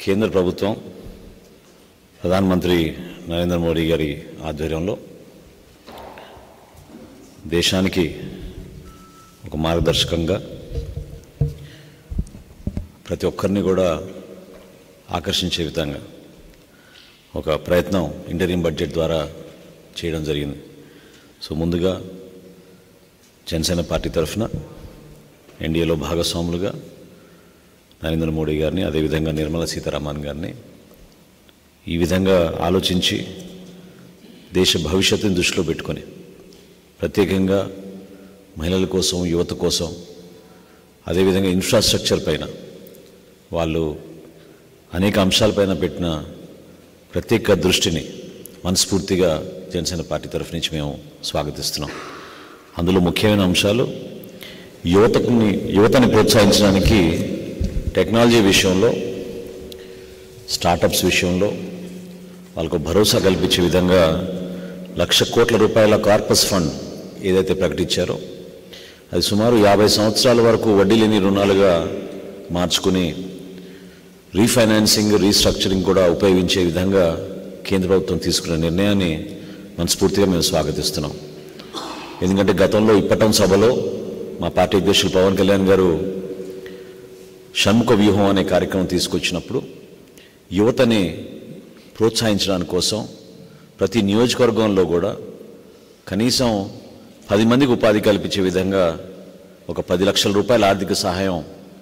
కేంద్ర ప్రభుత్వం ప్రధానమంత్రి నరేంద్ర మోడీ గారి ఆధ్వర్యంలో దేశానికి ఒక మార్గదర్శకంగా ప్రతి ఒక్కరిని కూడా ఆకర్షించే విధంగా ఒక ప్రయత్నం ఇంటరీం బడ్జెట్ ద్వారా చేయడం జరిగింది సో ముందుగా జనసేన పార్టీ తరఫున ఎన్డీఏలో భాగస్వాములుగా నరేంద్ర మోడీ గారిని అదేవిధంగా నిర్మలా సీతారామన్ గారిని ఈ విధంగా ఆలోచించి దేశ భవిష్యత్తుని దృష్టిలో పెట్టుకొని ప్రత్యేకంగా మహిళల కోసం యువత కోసం అదేవిధంగా ఇన్ఫ్రాస్ట్రక్చర్ పైన వాళ్ళు అనేక అంశాలపైన పెట్టిన ప్రత్యేక దృష్టిని మనస్ఫూర్తిగా జనసేన పార్టీ తరఫు నుంచి మేము స్వాగతిస్తున్నాం అందులో ముఖ్యమైన అంశాలు యువతని యువతని ప్రోత్సహించడానికి టెక్నాలజీ విషయంలో స్టార్టప్స్ విషయంలో వాళ్ళకు భరోసా కల్పించే విధంగా లక్ష కోట్ల రూపాయల కార్పస్ ఫండ్ ఏదైతే ప్రకటించారో అది సుమారు యాభై సంవత్సరాల వరకు వడ్డీ లేని రుణాలుగా మార్చుకుని రీఫైనాన్సింగ్ రీస్ట్రక్చరింగ్ కూడా ఉపయోగించే విధంగా కేంద్ర ప్రభుత్వం తీసుకున్న నిర్ణయాన్ని మనస్ఫూర్తిగా మేము స్వాగతిస్తున్నాం ఎందుకంటే గతంలో ఇప్పటం సభలో మా పార్టీ అధ్యక్షులు పవన్ కళ్యాణ్ గారు షణ్ముఖ వ్యూహం అనే కార్యక్రమం తీసుకొచ్చినప్పుడు యువతని ప్రోత్సహించడానికి కోసం ప్రతి నియోజకవర్గంలో కూడా కనీసం పది మందికి ఉపాధి కల్పించే విధంగా ఒక పది లక్షల రూపాయల ఆర్థిక సహాయం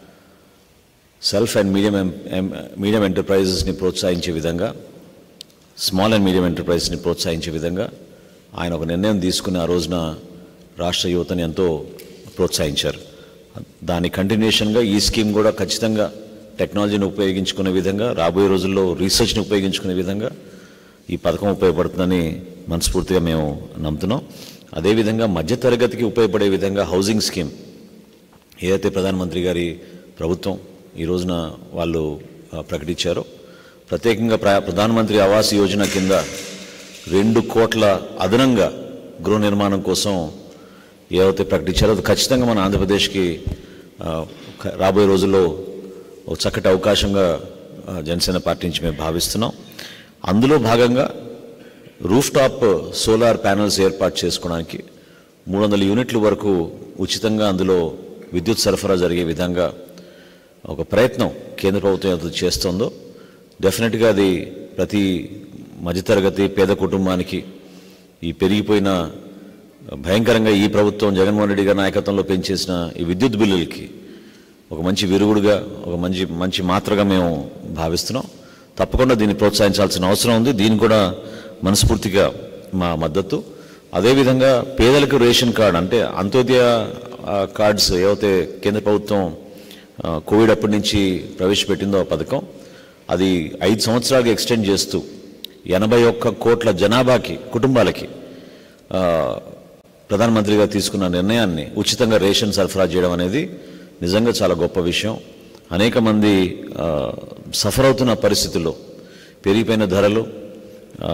సెల్ఫ్ అండ్ మీడియం ఎం- ఎం- మీడియం ఎంటర్ప్రైజెస్ని ప్రోత్సహించే విధంగా స్మాల్ అండ్ మీడియం ఎంటర్ప్రైజెస్ని ప్రోత్సహించే విధంగా ఆయన ఒక నిర్ణయం తీసుకుని ఆ రోజున రాష్ట్ర యువతని ఎంతో ప్రోత్సహించారు దాని కంటిన్యూషన్గా ఈ స్కీమ్ కూడా ఖచ్చితంగా టెక్నాలజీని ఉపయోగించుకునే విధంగా రాబోయే రోజుల్లో రీసెర్చ్ని ఉపయోగించుకునే విధంగా ఈ పథకం ఉపయోగపడుతుందని మనస్ఫూర్తిగా మేము నమ్ముతున్నాం అదేవిధంగా మధ్యతరగతికి ఉపయోగపడే విధంగా హౌసింగ్ స్కీమ్ ఏదైతే ప్రధానమంత్రి గారి ప్రభుత్వం ఈ రోజున వాళ్ళు ఆ, ప్రకటించారో ప్రత్యేకంగా ప్ర ప్రధానమంత్రి ఆవాస్ యోజన కింద రెండు కోట్ల అదనంగా గృహ నిర్మాణం కోసం ఏవైతే ప్రకటించారో అది ఖచ్చితంగా మన ఆంధ్రప్రదేశ్కి ఆ, క- రాబోయే రోజుల్లో ఒక చక్కటి అవకాశంగా ఆ, జనసేన పార్టీ నుంచి మేము భావిస్తున్నాం అందులో భాగంగా రూఫ్ టాప్ సోలార్ ప్యానల్స్ ఏర్పాటు చేసుకోవడానికి మూడు వందల యూనిట్ల వరకు ఉచితంగా అందులో విద్యుత్ సరఫరా జరిగే విధంగా ఒక ప్రయత్నం కేంద్ర ప్రభుత్వం ఏదైతే చేస్తుందో డెఫినెట్గా అది ప్రతి మధ్యతరగతి పేద కుటుంబానికి ఈ పెరిగిపోయిన భయంకరంగా ఈ ప్రభుత్వం జగన్మోహన్ రెడ్డి గారి నాయకత్వంలో పెంచేసిన ఈ విద్యుత్ బిల్లులకి ఒక మంచి విరుగుడుగా ఒక మంచి మంచి మాత్రగా మేము భావిస్తున్నాం తప్పకుండా దీన్ని ప్రోత్సహించాల్సిన అవసరం ఉంది దీన్ని కూడా మనస్ఫూర్తిగా మా మద్దతు అదేవిధంగా పేదలకు రేషన్ కార్డ్ అంటే అంత్యోదయ ఆ, కార్డ్స్ ఏవైతే కేంద్ర ప్రభుత్వం ఆ, కోవిడ్ అప్పటి నుంచి ప్రవేశపెట్టిందో ఆ పథకం అది ఐదు సంవత్సరాలకు ఎక్స్టెండ్ చేస్తూ ఎనభై ఒక్క కోట్ల జనాభాకి కుటుంబాలకి ఆ, ప్రధానమంత్రి గారు తీసుకున్న నిర్ణయాన్ని ఉచితంగా రేషన్ సరఫరా చేయడం అనేది నిజంగా చాలా గొప్ప విషయం అనేక మంది ఆ, సఫర్ అవుతున్న పరిస్థితుల్లో పెరిగిపోయిన ధరలు ఆ,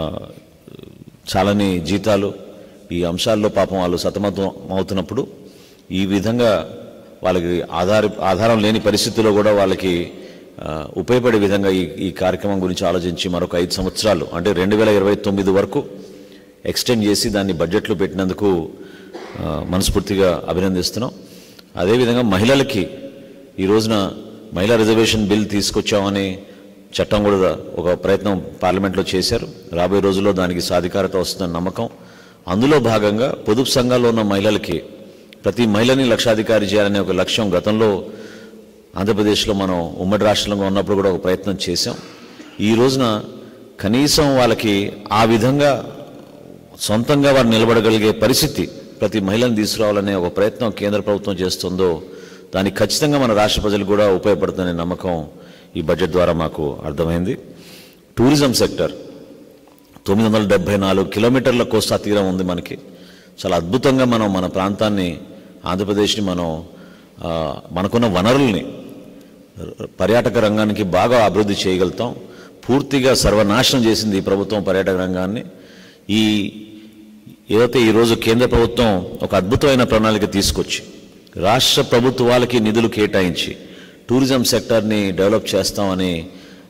చాలని జీతాలు ఈ అంశాల్లో పాపం వాళ్ళు సతమతం అవుతున్నప్పుడు ఈ విధంగా వాళ్ళకి ఆధార ఆధారం లేని పరిస్థితుల్లో కూడా వాళ్ళకి ఆ, ఉపయోగపడే విధంగా ఈ ఈ కార్యక్రమం గురించి ఆలోచించి మరొక ఐదు సంవత్సరాలు అంటే రెండు వేల ఇరవై తొమ్మిది వరకు ఎక్స్టెండ్ చేసి దాన్ని బడ్జెట్లో పెట్టినందుకు ఆ, మనస్ఫూర్తిగా అభినందిస్తున్నాం అదేవిధంగా మహిళలకి ఈ రోజున మహిళా రిజర్వేషన్ బిల్ తీసుకొచ్చామని చట్టం కూడా ఒక ప్రయత్నం పార్లమెంట్లో చేశారు రాబోయే రోజుల్లో దానికి సాధికారత వస్తుందని నమ్మకం అందులో భాగంగా పొదుపు సంఘాల్లో ఉన్న మహిళలకి ప్రతి మహిళని లక్షాధికారి చేయాలనే ఒక లక్ష్యం గతంలో ఆంధ్రప్రదేశ్లో మనం ఉమ్మడి రాష్ట్రంలో ఉన్నప్పుడు కూడా ఒక ప్రయత్నం చేశాం ఈ రోజున కనీసం వాళ్ళకి ఆ విధంగా సొంతంగా వారు నిలబడగలిగే పరిస్థితి ప్రతి మహిళను తీసుకురావాలనే ఒక ప్రయత్నం కేంద్ర ప్రభుత్వం చేస్తుందో దానికి ఖచ్చితంగా మన రాష్ట్ర ప్రజలకు కూడా ఉపయోగపడుతుందనే నమ్మకం ఈ బడ్జెట్ ద్వారా మాకు అర్థమైంది టూరిజం సెక్టర్ తొమ్మిది వందల డెబ్బై నాలుగు కిలోమీటర్ల కోస్తా తీరం ఉంది మనకి చాలా అద్భుతంగా మనం మన ప్రాంతాన్ని ఆంధ్రప్రదేశ్ని మనం ఆ, మనకున్న వనరుల్ని పర్యాటక రంగానికి బాగా అభివృద్ధి చేయగలుగుతాం పూర్తిగా సర్వనాశనం చేసింది ఈ ప్రభుత్వం పర్యాటక రంగాన్ని ఈ ఏదైతే ఈరోజు కేంద్ర ప్రభుత్వం ఒక అద్భుతమైన ప్రణాళిక తీసుకొచ్చి రాష్ట్ర ప్రభుత్వాలకి నిధులు కేటాయించి టూరిజం సెక్టార్ని డెవలప్ చేస్తామని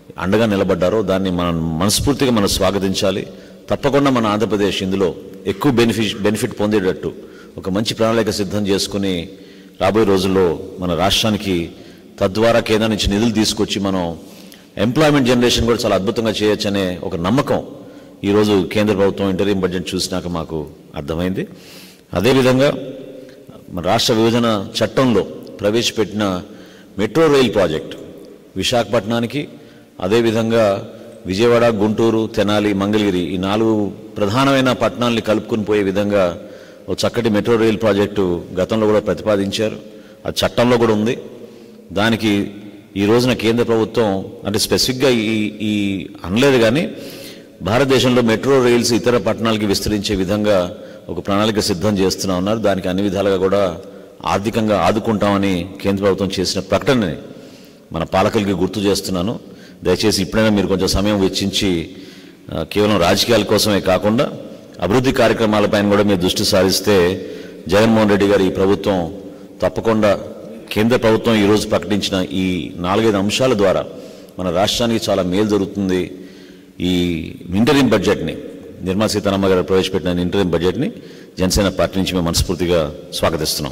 అండగా నిలబడ్డారో దాన్ని మనం మనస్ఫూర్తిగా మనం స్వాగతించాలి తప్పకుండా మన ఆంధ్రప్రదేశ్ ఇందులో ఎక్కువ బెనిఫిట్ బెనిఫిట్ పొందేటట్టు ఒక మంచి ప్రణాళిక సిద్ధం చేసుకుని రాబోయే రోజుల్లో మన రాష్ట్రానికి తద్వారా కేంద్రం నుంచి నిధులు తీసుకొచ్చి మనం ఎంప్లాయ్మెంట్ జనరేషన్ కూడా చాలా అద్భుతంగా చేయొచ్చనే ఒక నమ్మకం ఈరోజు కేంద్ర ప్రభుత్వం ఇంటరీం బడ్జెట్ చూసినాక మాకు అర్థమైంది అదేవిధంగా మన రాష్ట్ర విభజన చట్టంలో ప్రవేశపెట్టిన మెట్రో రైల్ ప్రాజెక్ట్ విశాఖపట్నానికి అదేవిధంగా విజయవాడ గుంటూరు తెనాలి మంగళగిరి ఈ నాలుగు ప్రధానమైన పట్టణాలని కలుపుకుని పోయే విధంగా ఒక చక్కటి మెట్రో రైల్ ప్రాజెక్టు గతంలో కూడా ప్రతిపాదించారు అది చట్టంలో కూడా ఉంది దానికి ఈ రోజున కేంద్ర ప్రభుత్వం అంటే స్పెసిఫిక్గా ఈ ఈ అనలేదు కానీ భారతదేశంలో మెట్రో రైల్స్ ఇతర పట్టణాలకి విస్తరించే విధంగా ఒక ప్రణాళిక సిద్ధం చేస్తున్నా ఉన్నారు దానికి అన్ని విధాలుగా కూడా ఆర్థికంగా ఆదుకుంటామని కేంద్ర ప్రభుత్వం చేసిన ప్రకటనని మన పాలకులకి గుర్తు చేస్తున్నాను దయచేసి ఇప్పుడైనా మీరు కొంచెం సమయం వెచ్చించి ఆ, కేవలం రాజకీయాల కోసమే కాకుండా అభివృద్ధి కార్యక్రమాలపైన కూడా మీరు దృష్టి సారిస్తే జగన్మోహన్ రెడ్డి గారి ఈ ప్రభుత్వం తప్పకుండా కేంద్ర ప్రభుత్వం ఈరోజు ప్రకటించిన ఈ నాలుగైదు అంశాల ద్వారా మన రాష్ట్రానికి చాలా మేలు జరుగుతుంది ఈ ఇంటరీం బడ్జెట్ని నిర్మలా సీతారామ గారు ప్రవేశపెట్టిన ఇంటరీం బడ్జెట్ని జనసేన పార్టీ నుంచి మేము మనస్ఫూర్తిగా స్వాగతిస్తున్నాం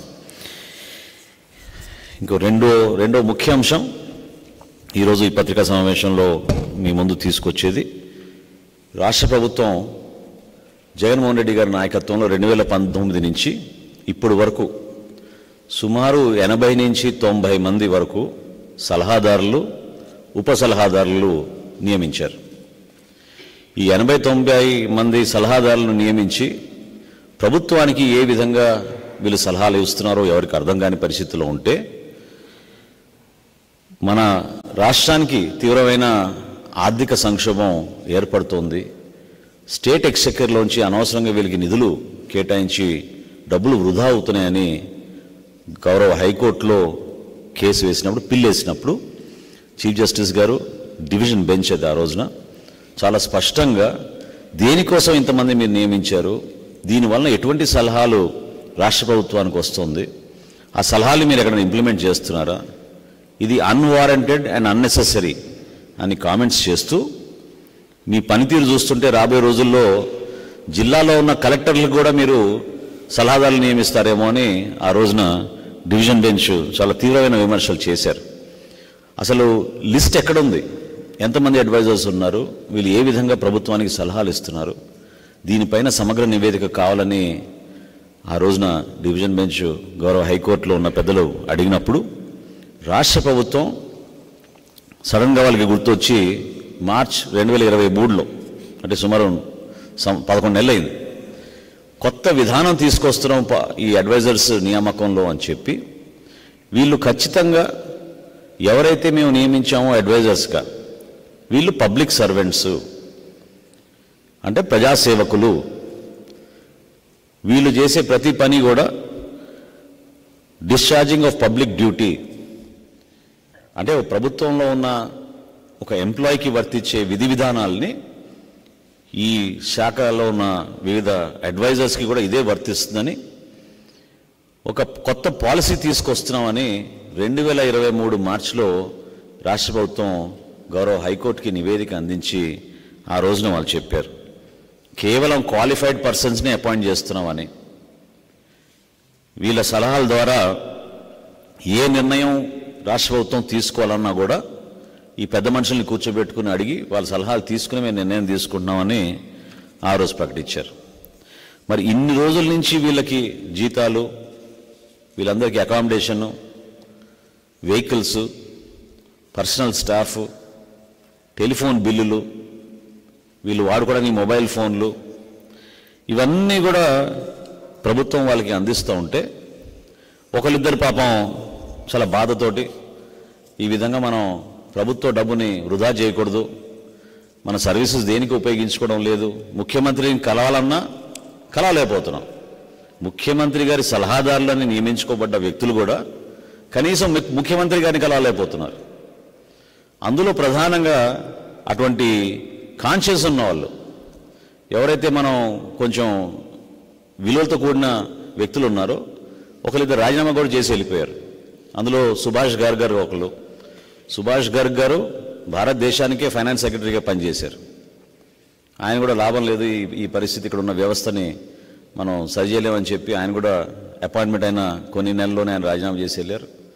ఇంకో రెండో రెండో ముఖ్య అంశం ఈరోజు ఈ పత్రికా సమావేశంలో మీ ముందు తీసుకొచ్చేది రాష్ట్ర ప్రభుత్వం జగన్మోహన్ రెడ్డి గారి నాయకత్వంలో రెండు వేల పంతొమ్మిది నుంచి ఇప్పుడు వరకు సుమారు ఎనభై నుంచి తొంభై మంది వరకు సలహాదారులు ఉప సలహాదారులు నియమించారు ఈ ఎనభై తొంభై మంది సలహాదారులను నియమించి ప్రభుత్వానికి ఏ విధంగా వీళ్ళు సలహాలు ఇస్తున్నారో ఎవరికి అర్థం కాని పరిస్థితిలో ఉంటే మన రాష్ట్రానికి తీవ్రమైన ఆర్థిక సంక్షోభం ఏర్పడుతోంది స్టేట్ ఎక్స్చెక్కర్లోంచి అనవసరంగా వీళ్ళకి నిధులు కేటాయించి డబ్బులు వృధా అవుతున్నాయని గౌరవ హైకోర్టులో కేసు వేసినప్పుడు పిల్లు వేసినప్పుడు చీఫ్ జస్టిస్ గారు డివిజన్ బెంచ్ అది ఆ రోజున చాలా స్పష్టంగా దేనికోసం ఇంతమంది మీరు నియమించారు దీనివల్ల ఎటువంటి సలహాలు రాష్ట్ర ప్రభుత్వానికి వస్తుంది ఆ సలహాలు మీరు ఎక్కడ ఇంప్లిమెంట్ చేస్తున్నారా ఇది అన్వారంటెడ్ అండ్ అన్నెసెసరీ అని కామెంట్స్ చేస్తూ మీ పనితీరు చూస్తుంటే రాబోయే రోజుల్లో జిల్లాలో ఉన్న కలెక్టర్లకు కూడా మీరు సలహాదారులు నియమిస్తారేమో అని ఆ రోజున డివిజన్ బెంచ్ చాలా తీవ్రమైన విమర్శలు చేశారు అసలు లిస్ట్ ఎక్కడుంది ఎంతమంది అడ్వైజర్స్ ఉన్నారు వీళ్ళు ఏ విధంగా ప్రభుత్వానికి సలహాలు ఇస్తున్నారు దీనిపైన సమగ్ర నివేదిక కావాలని ఆ రోజున డివిజన్ బెంచ్ గౌరవ హైకోర్టులో ఉన్న పెద్దలు అడిగినప్పుడు రాష్ట్ర ప్రభుత్వం సడన్గా వాళ్ళకి గుర్తొచ్చి మార్చ్ రెండు వేల ఇరవై మూడులో అంటే సుమారు సం- పదకొండు నెలలు అయింది కొత్త విధానం తీసుకొస్తున్నాం ప- ఈ అడ్వైజర్స్ నియామకంలో అని చెప్పి వీళ్ళు ఖచ్చితంగా ఎవరైతే మేము నియమించామో అడ్వైజర్స్గా వీళ్ళు పబ్లిక్ సర్వెంట్స్ అంటే ప్రజాసేవకులు వీళ్ళు చేసే ప్రతి పని కూడా డిశ్చార్జింగ్ ఆఫ్ పబ్లిక్ డ్యూటీ అంటే ఒక ప్రభుత్వంలో ఉన్న ఒక ఎంప్లాయీకి వర్తించే విధి విధానాల్ని ఈ శాఖలో ఉన్న వివిధ అడ్వైజర్స్కి కూడా ఇదే వర్తిస్తుందని ఒక కొత్త పాలసీ తీసుకొస్తున్నామని రెండు వేల ఇరవై మూడు మార్చిలో రాష్ట్ర ప్రభుత్వం గౌరవ హైకోర్టుకి నివేదిక అందించి ఆ రోజున వాళ్ళు చెప్పారు కేవలం క్వాలిఫైడ్ పర్సన్స్ని అపాయింట్ చేస్తున్నామని వీళ్ళ సలహాల ద్వారా ఏ నిర్ణయం రాష్ట్ర ప్రభుత్వం తీసుకోవాలన్నా కూడా ఈ పెద్ద మనుషుల్ని కూర్చోబెట్టుకుని అడిగి వాళ్ళ సలహాలు తీసుకుని మేము నిర్ణయం తీసుకుంటున్నామని ఆ రోజు ప్రకటించారు మరి ఇన్ని రోజుల నుంచి వీళ్ళకి జీతాలు వీళ్ళందరికీ accommodation vehicles personal staff telephone బిల్లులు వీళ్ళు వాడుకోవడానికి మొబైల్ ఫోన్లు ఇవన్నీ కూడా ప్రభుత్వం వాళ్ళకి అందిస్తూ ఉంటే ఒకరిద్దరు పాపం చాలా బాధతోటి ఈ విధంగా మనం ప్రభుత్వ డబ్బుని వృధా చేయకూడదు మన సర్వీసెస్ దేనికి ఉపయోగించుకోవడం లేదు ముఖ్యమంత్రిని కలవాలన్నా కలవలేకపోతున్నాం ముఖ్యమంత్రి గారి సలహాదారులని నియమించుకోబడ్డ వ్యక్తులు కూడా కనీసం ము- ముఖ్యమంత్రి గారిని కలవలేకపోతున్నారు అందులో ప్రధానంగా అటువంటి కాన్షియస్ ఉన్న వాళ్ళు ఎవరైతే మనం కొంచెం విలువలతో కూడిన వ్యక్తులు ఉన్నారో ఒకరిద్దరు రాజీనామా కూడా చేసి వెళ్ళిపోయారు అందులో సుభాష్ గార్గ్ గారు ఒకళ్ళు సుభాష్ గార్గ్ గారు భారతదేశానికే ఫైనాన్స్ సెక్రటరీగా పనిచేశారు ఆయన కూడా లాభం లేదు ఈ ఈ పరిస్థితి ఇక్కడ ఉన్న వ్యవస్థని మనం సరిచేయలేమని చెప్పి ఆయన కూడా అపాయింట్మెంట్ అయిన కొన్ని నెలల్లోనే ఆయన రాజీనామా చేసి వెళ్ళారు